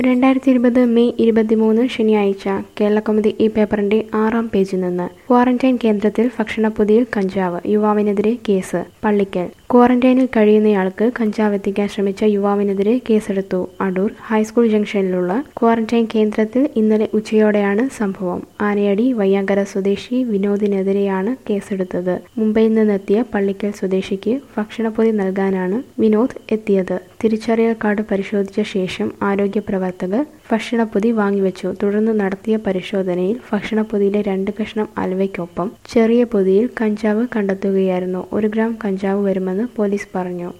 രണ്ടായിരത്തി ഇരുപത് മെയ് ഇരുപത്തിമൂന്ന് ശനിയാഴ്ച കേരളകൗമുദി ഈ പേപ്പറിന്റെ ആറാം പേജിൽ നിന്ന് ക്വാറന്റൈൻ കേന്ദ്രത്തിൽ ഭക്ഷണപ്പൊതിയിൽ കഞ്ചാവ് യുവാവിനെതിരെ കേസ് പള്ളിക്കൽ ക്വാറന്റൈനിൽ കഴിയുന്നയാൾക്ക് കഞ്ചാവ് എത്തിക്കാൻ ശ്രമിച്ച യുവാവിനെതിരെ കേസെടുത്തു അടൂർ ഹൈസ്കൂൾ ജംഗ്ഷനിലുള്ള ക്വാറന്റൈൻ കേന്ദ്രത്തിൽ ഇന്നലെ ഉച്ചയോടെയാണ് സംഭവം ആനയടി വയ്യാങ്കര സ്വദേശി വിനോദിനെതിരെയാണ് കേസെടുത്തത് മുംബൈയിൽ നിന്നെത്തിയ പള്ളിക്കൽ സ്വദേശിക്ക് ഭക്ഷണപ്പൊതി നൽകാനാണ് വിനോദ് എത്തിയത് തിരിച്ചറിയൽ കാർഡ് പരിശോധിച്ച ശേഷം ആരോഗ്യ പ്രവർത്തകർ ഭക്ഷണപ്പൊതി വാങ്ങിവെച്ചു തുടർന്ന് നടത്തിയ പരിശോധനയിൽ ഭക്ഷണപ്പൊതിയിലെ രണ്ട് കഷ്ണം അൽവയ്ക്കൊപ്പം ചെറിയ പൊതിയിൽ കഞ്ചാവ് കണ്ടെത്തുകയായിരുന്നു ഒരു ഗ്രാം കഞ്ചാവ് വരുമെന്ന് പോലീസ് പറഞ്ഞു